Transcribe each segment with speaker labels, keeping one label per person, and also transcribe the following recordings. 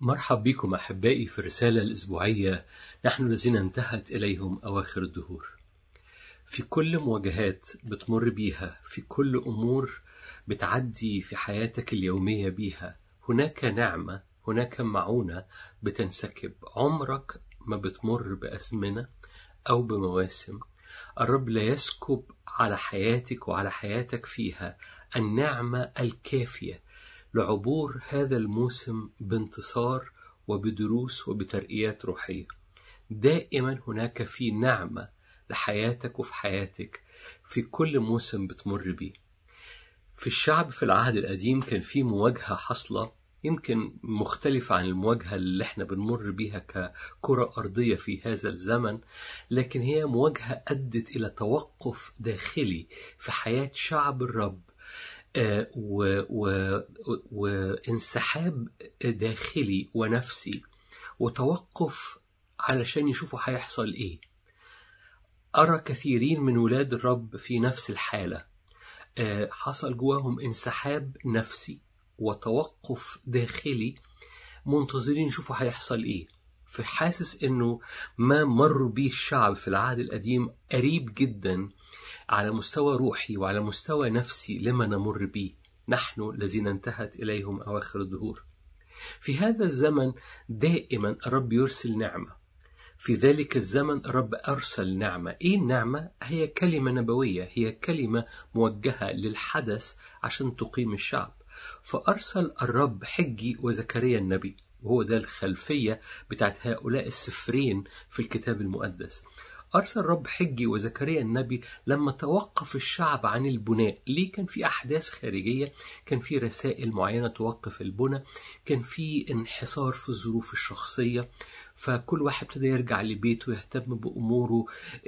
Speaker 1: مرحب بكم أحبائي في الرسالة الأسبوعية نحن الذين انتهت إليهم أواخر الدهور في كل مواجهات بتمر بيها في كل أمور بتعدي في حياتك اليومية بيها هناك نعمة هناك معونة بتنسكب عمرك ما بتمر بأزمنة أو بمواسم الرب لا يسكب على حياتك وعلى حياتك فيها النعمة الكافية لعبور هذا الموسم بانتصار وبدروس وبترقيات روحية دائما هناك في نعمة لحياتك وفي حياتك في كل موسم بتمر بيه في الشعب في العهد القديم كان في مواجهة حصلة يمكن مختلفة عن المواجهة اللي احنا بنمر بيها ككرة أرضية في هذا الزمن لكن هي مواجهة أدت إلى توقف داخلي في حياة شعب الرب و و وانسحاب داخلي ونفسي وتوقف علشان يشوفوا هيحصل ايه أرى كثيرين من ولاد الرب في نفس الحالة حصل جواهم انسحاب نفسي وتوقف داخلي منتظرين يشوفوا هيحصل ايه فحاسس انه ما مر بيه الشعب في العهد القديم قريب جدا على مستوى روحي وعلى مستوى نفسي لما نمر به نحن الذين انتهت إليهم أواخر الدهور في هذا الزمن دائما الرب يرسل نعمة في ذلك الزمن الرب أرسل نعمة إيه النعمة؟ هي كلمة نبوية هي كلمة موجهة للحدث عشان تقيم الشعب فأرسل الرب حجي وزكريا النبي وهو ده الخلفية بتاعت هؤلاء السفرين في الكتاب المقدس أرسل رب حجي وزكريا النبي لما توقف الشعب عن البناء ليه كان في أحداث خارجية كان في رسائل معينة توقف البناء كان في انحصار في الظروف الشخصية فكل واحد ابتدى يرجع لبيته يهتم بأموره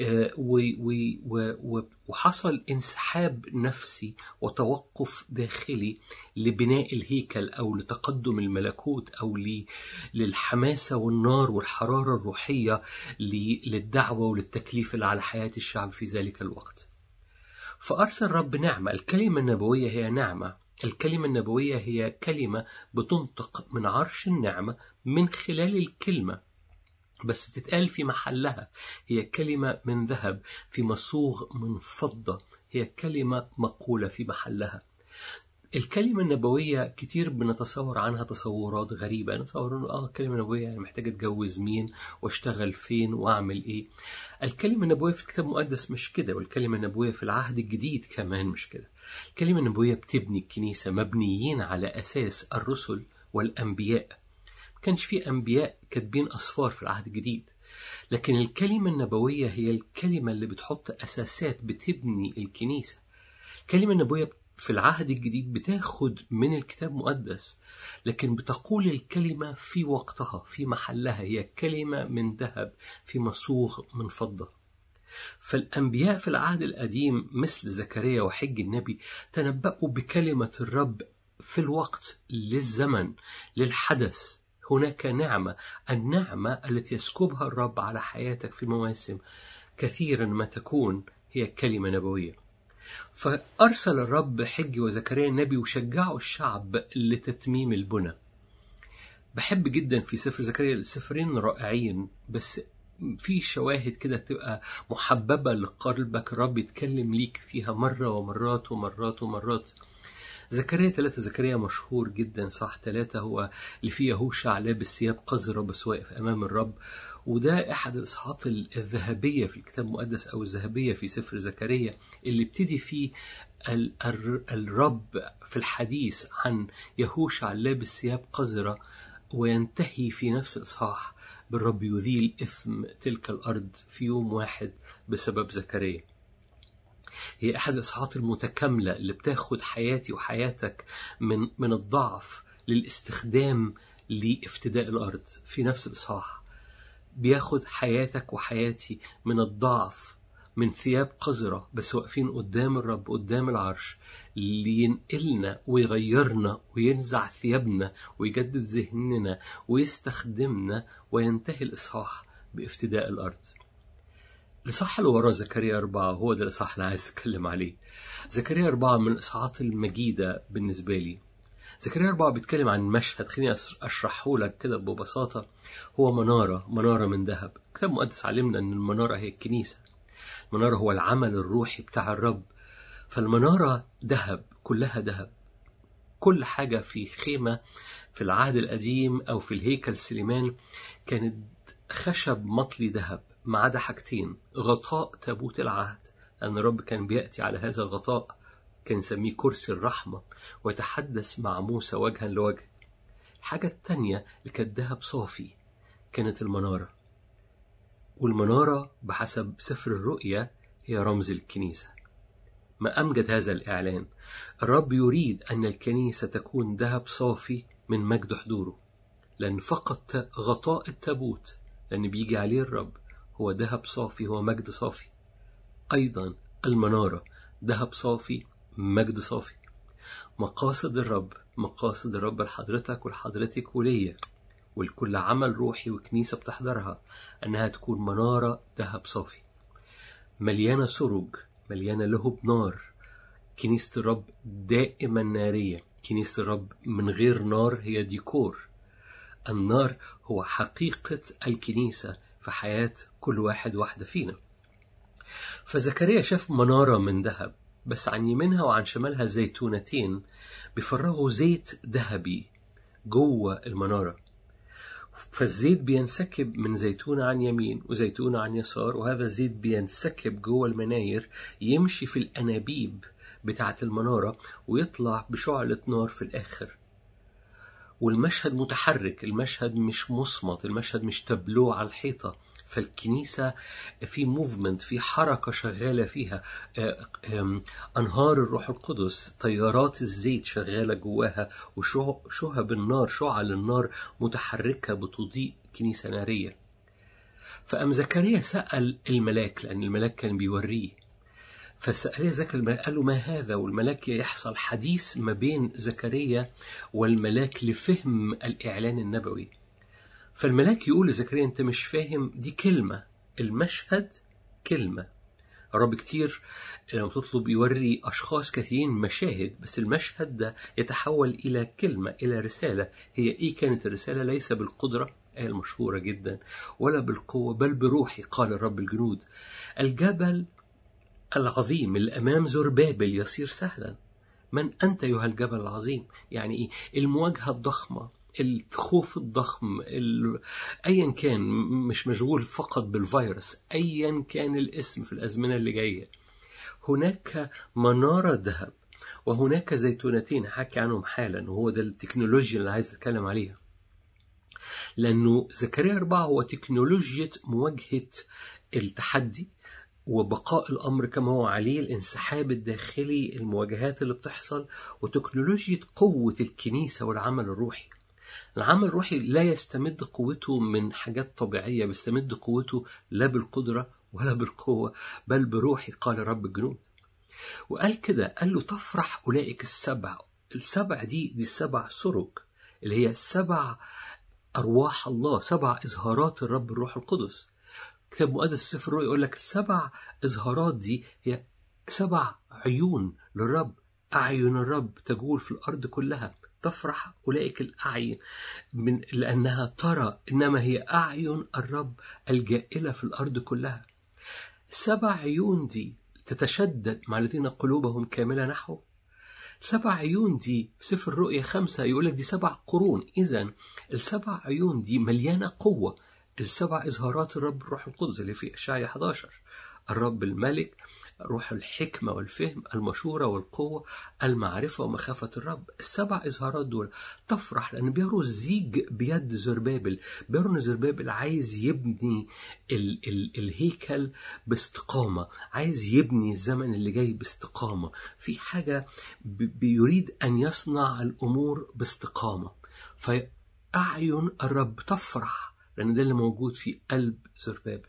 Speaker 1: وحصل انسحاب نفسي وتوقف داخلي لبناء الهيكل أو لتقدم الملكوت أو للحماسة والنار والحرارة الروحية للدعوة وللتكليف اللي على حياة الشعب في ذلك الوقت فأرسل رب نعمة الكلمة النبوية هي نعمة الكلمة النبوية هي كلمة بتنطق من عرش النعمة من خلال الكلمة بس بتتقال في محلها هي كلمة من ذهب في مصوغ من فضة هي كلمة مقولة في محلها الكلمة النبوية كتير بنتصور عنها تصورات غريبة نتصور انه اه الكلمة النبوية يعني محتاج اتجوز مين واشتغل فين واعمل ايه الكلمة النبوية في الكتاب المقدس مش كده والكلمة النبوية في العهد الجديد كمان مش كده الكلمة النبوية بتبني الكنيسة مبنيين على أساس الرسل والأنبياء ما كانش في أنبياء كاتبين أسفار في العهد الجديد لكن الكلمة النبوية هي الكلمة اللي بتحط أساسات بتبني الكنيسة الكلمة النبوية في العهد الجديد بتاخد من الكتاب المقدس لكن بتقول الكلمة في وقتها في محلها هي كلمة من ذهب في مصوغ من فضة فالأنبياء في العهد القديم مثل زكريا وحج النبي تنبأوا بكلمة الرب في الوقت للزمن للحدث هناك نعمة النعمة التي يسكبها الرب على حياتك في مواسم كثيرا ما تكون هي كلمة نبوية فأرسل الرب حج وزكريا النبي وشجعوا الشعب لتتميم البنى بحب جدا في سفر زكريا السفرين رائعين بس في شواهد كده تبقى محببة لقلبك الرب يتكلم ليك فيها مرة ومرات ومرات ومرات زكريا ثلاثة زكريا مشهور جدا صح ثلاثة هو اللي فيه يهوشع لابس ثياب قذرة بس واقف أمام الرب وده أحد الإصحاحات الذهبية في الكتاب المقدس أو الذهبية في سفر زكريا اللي ابتدي فيه الرب في الحديث عن يهوشع لابس ثياب قذرة وينتهي في نفس الإصحاح بالرب يذيل إثم تلك الأرض في يوم واحد بسبب زكريا هي أحد الإصحاحات المتكاملة اللي بتاخد حياتي وحياتك من من الضعف للاستخدام لافتداء الأرض في نفس الإصحاح بياخد حياتك وحياتي من الضعف من ثياب قذرة بس واقفين قدام الرب قدام العرش لينقلنا ويغيرنا وينزع ثيابنا ويجدد ذهننا ويستخدمنا وينتهي الإصحاح بافتداء الأرض الإصحاح اللي وراه زكريا أربعة هو ده الإصحاح اللي عايز أتكلم عليه زكريا أربعة من الإصحاحات المجيدة بالنسبة لي زكريا أربعة بيتكلم عن مشهد خليني أشرحه لك كده ببساطة هو منارة منارة من ذهب كتاب مقدس علمنا أن المنارة هي الكنيسة المنارة هو العمل الروحي بتاع الرب فالمنارة ذهب كلها ذهب كل حاجة في خيمة في العهد القديم أو في الهيكل سليمان كانت خشب مطلي ذهب ما عدا حاجتين غطاء تابوت العهد لأن الرب كان بيأتي على هذا الغطاء كان يسميه كرسي الرحمة ويتحدث مع موسى وجها لوجه الحاجة التانية اللي كانت ذهب صافي كانت المنارة والمنارة بحسب سفر الرؤيا هي رمز الكنيسة ما أمجد هذا الإعلان الرب يريد أن الكنيسة تكون ذهب صافي من مجد حضوره لأن فقط غطاء التابوت لأن بيجي عليه الرب هو ذهب صافي هو مجد صافي أيضا المنارة ذهب صافي مجد صافي مقاصد الرب مقاصد الرب لحضرتك ولحضرتك وليا ولكل عمل روحي وكنيسة بتحضرها أنها تكون منارة ذهب صافي مليانة سرج مليانة لهب نار كنيسة الرب دائما نارية كنيسة الرب من غير نار هي ديكور النار هو حقيقة الكنيسة في حياة كل واحد واحدة فينا فزكريا شاف منارة من ذهب بس عن يمينها وعن شمالها زيتونتين بيفرغوا زيت ذهبي جوه المنارة فالزيت بينسكب من زيتونة عن يمين وزيتونة عن يسار وهذا الزيت بينسكب جوه المناير يمشي في الأنابيب بتاعة المنارة ويطلع بشعلة نار في الآخر والمشهد متحرك المشهد مش مصمت المشهد مش تابلو على الحيطة فالكنيسة في موفمنت في حركة شغالة فيها أنهار الروح القدس طيارات الزيت شغالة جواها وشهب النار شعل النار متحركة بتضيء كنيسة نارية فأم زكريا سأل الملاك لأن الملاك كان بيوريه فسأل زكريا قال له ما هذا والملاك يحصل حديث ما بين زكريا والملاك لفهم الإعلان النبوي فالملاك يقول لزكريا أنت مش فاهم دي كلمة المشهد كلمة الرب كتير لما تطلب يوري أشخاص كثيرين مشاهد بس المشهد ده يتحول إلى كلمة إلى رسالة هي إيه كانت الرسالة ليس بالقدرة آية المشهورة جدا ولا بالقوة بل بروحي قال الرب الجنود الجبل العظيم اللي أمام زربابل يصير سهلا من أنت أيها الجبل العظيم يعني إيه المواجهة الضخمة الخوف الضخم ال... ايا كان مش مشغول فقط بالفيروس ايا كان الاسم في الازمنه اللي جايه هناك مناره ذهب وهناك زيتونتين حكي عنهم حالا وهو ده التكنولوجيا اللي عايز اتكلم عليها لانه زكريا أربعة هو تكنولوجيا مواجهه التحدي وبقاء الأمر كما هو عليه الانسحاب الداخلي المواجهات اللي بتحصل وتكنولوجيا قوة الكنيسة والعمل الروحي العمل الروحي لا يستمد قوته من حاجات طبيعية بيستمد قوته لا بالقدرة ولا بالقوة بل بروحي قال رب الجنود وقال كده قال له تفرح أولئك السبع السبع دي دي السبع سرج اللي هي سبع أرواح الله سبع إظهارات الرب الروح القدس كتاب مقدس سفر الرؤيا يقول لك السبع إظهارات دي هي سبع عيون للرب أعين الرب تجول في الأرض كلها تفرح أولئك الأعين من لأنها ترى إنما هي أعين الرب الجائلة في الأرض كلها سبع عيون دي تتشدد مع الذين قلوبهم كاملة نحوه سبع عيون دي في سفر الرؤيا خمسة يقول لك دي سبع قرون إذا السبع عيون دي مليانة قوة السبع إظهارات الرب الروح القدس اللي في إشعيا 11 الرب الملك روح الحكمة والفهم المشورة والقوة المعرفة ومخافة الرب السبع إظهارات دول تفرح لأن بيروا الزيج بيد زربابل بيروا أن زربابل عايز يبني ال ال الهيكل باستقامة عايز يبني الزمن اللي جاي باستقامة في حاجة بيريد أن يصنع الأمور باستقامة فأعين الرب تفرح لأن ده اللي موجود في قلب زربابل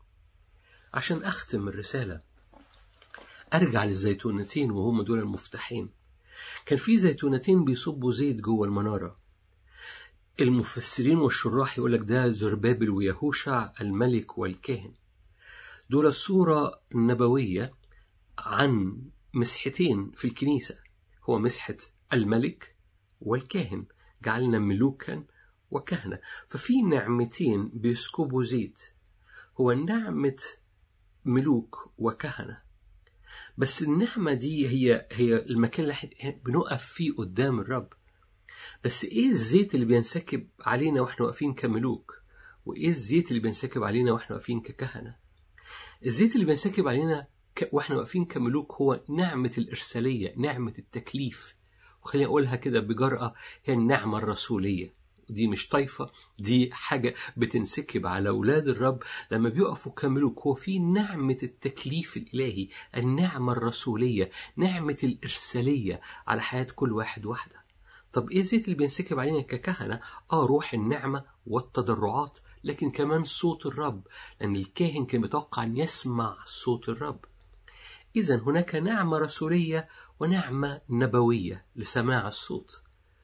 Speaker 1: عشان أختم الرسالة أرجع للزيتونتين وهم دول المفتاحين كان في زيتونتين بيصبوا زيت جوه المنارة المفسرين والشراح يقول لك ده زربابل ويهوشع الملك والكاهن دول الصورة النبوية عن مسحتين في الكنيسة هو مسحة الملك والكاهن جعلنا ملوكا وكهنة ففي نعمتين بيسكبوا زيت هو نعمة ملوك وكهنة بس النعمة دي هي هي المكان اللي احنا بنقف فيه قدام الرب بس ايه الزيت اللي بينسكب علينا واحنا واقفين كملوك وايه الزيت اللي بينسكب علينا واحنا واقفين ككهنة الزيت اللي بينسكب علينا ك... واحنا واقفين كملوك هو نعمة الإرسالية نعمة التكليف وخليني أقولها كده بجرأة هي النعمة الرسولية دي مش طايفة دي حاجة بتنسكب على أولاد الرب لما بيقفوا كملوك هو في نعمة التكليف الإلهي النعمة الرسولية نعمة الإرسالية على حياة كل واحد واحدة طب إيه الزيت اللي بينسكب علينا ككهنة؟ آه روح النعمة والتضرعات لكن كمان صوت الرب لأن الكاهن كان بيتوقع أن يسمع صوت الرب إذا هناك نعمة رسولية ونعمة نبوية لسماع الصوت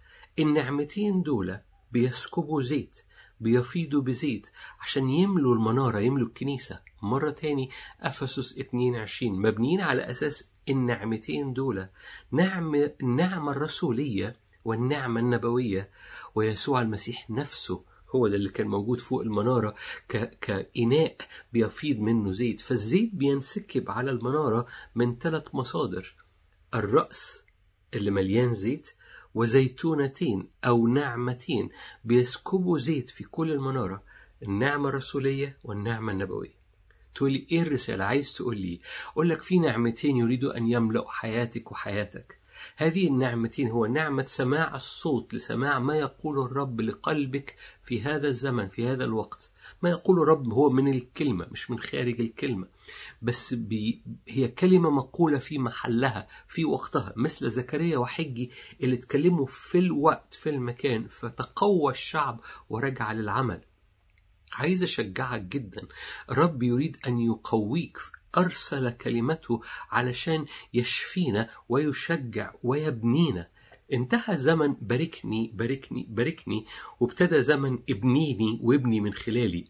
Speaker 1: النعمتين دول بيسكبوا زيت بيفيضوا بزيت عشان يملوا المنارة يملوا الكنيسة مرة تاني أفسس 22 مبنيين على أساس النعمتين دول نعمة النعمة الرسولية والنعمة النبوية ويسوع المسيح نفسه هو ده اللي كان موجود فوق المنارة ك... كإناء بيفيض منه زيت فالزيت بينسكب على المنارة من ثلاث مصادر الرأس اللي مليان زيت وزيتونتين أو نعمتين بيسكبوا زيت في كل المنارة النعمة الرسولية والنعمة النبوية تقولي ايه الرسالة عايز تقول لي اقول لك في نعمتين يريدوا ان يملأوا حياتك وحياتك هذه النعمتين هو نعمة سماع الصوت لسماع ما يقوله الرب لقلبك في هذا الزمن في هذا الوقت ما يقوله الرب هو من الكلمة مش من خارج الكلمة بس بي هي كلمة مقولة في محلها في وقتها مثل زكريا وحجي اللي اتكلموا في الوقت في المكان فتقوى الشعب ورجع للعمل عايز أشجعك جدا الرب يريد أن يقويك أرسل كلمته علشان يشفينا ويشجع ويبنينا انتهى زمن باركني باركني باركني وابتدى زمن ابنيني وابني من خلالي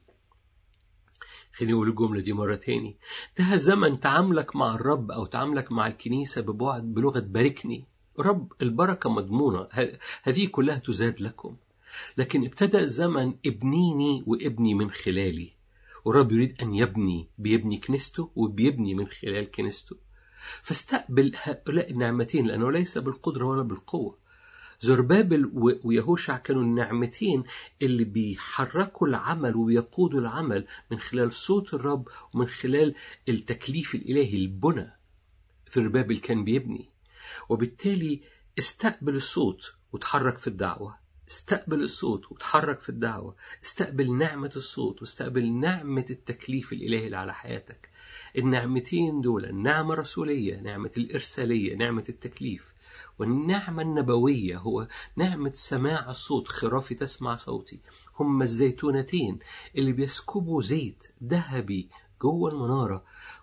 Speaker 1: خليني أقول الجملة دي مرة تاني انتهى زمن تعاملك مع الرب أو تعاملك مع الكنيسة ببعد بلغة باركني رب البركة مضمونة هذه كلها تزاد لكم لكن ابتدأ زمن ابنيني وابني من خلالي والرب يريد أن يبني بيبني كنيسته وبيبني من خلال كنيسته فاستقبل هؤلاء النعمتين لأنه ليس بالقدرة ولا بالقوة زربابل ويهوشع كانوا النعمتين اللي بيحركوا العمل وبيقودوا العمل من خلال صوت الرب ومن خلال التكليف الإلهي البنى زربابل كان بيبني وبالتالي استقبل الصوت وتحرك في الدعوة استقبل الصوت وتحرك في الدعوة استقبل نعمة الصوت واستقبل نعمة التكليف الإلهي اللي على حياتك النعمتين دول النعمة الرسولية نعمة الإرسالية نعمة التكليف والنعمة النبوية هو نعمة سماع الصوت خرافي تسمع صوتي هم الزيتونتين اللي بيسكبوا زيت ذهبي جوه المنارة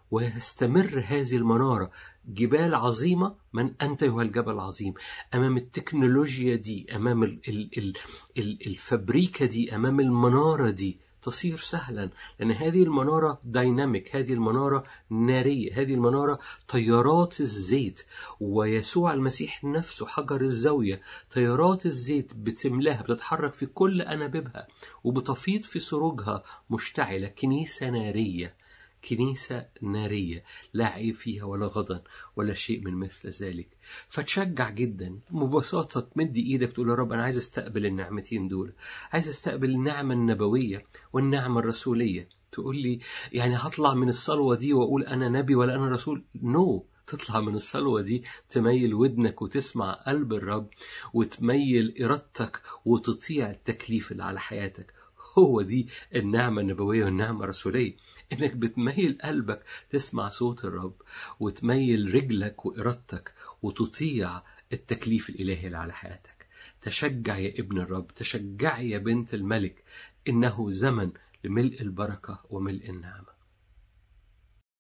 Speaker 1: ويستمر هذه المنارة جبال عظيمة من أنت أيها الجبل العظيم أمام التكنولوجيا دي أمام ال ال ال ال الفبريكة دي أمام المنارة دي تصير سهلا لأن هذه المنارة دايناميك هذه المنارة نارية هذه المنارة تيارات الزيت ويسوع المسيح نفسه حجر الزاوية تيارات الزيت بتملاها بتتحرك في كل أنابيبها وبتفيض في سروجها مشتعلة كنيسة نارية كنيسة نارية لا عيب فيها ولا غضن ولا شيء من مثل ذلك فتشجع جدا ببساطة تمد ايدك تقول يا رب انا عايز استقبل النعمتين دول عايز استقبل النعمة النبوية والنعمة الرسولية تقول لي يعني هطلع من الصلوة دي واقول انا نبي ولا انا رسول نو no. تطلع من الصلوة دي تميل ودنك وتسمع قلب الرب وتميل إرادتك وتطيع التكليف اللي على حياتك هو دي النعمة النبوية والنعمة الرسولية إنك بتميل قلبك تسمع صوت الرب وتميل رجلك وإرادتك وتطيع التكليف الإلهي اللي على حياتك تشجع يا ابن الرب تشجع يا بنت الملك إنه زمن لملء البركة وملء النعمة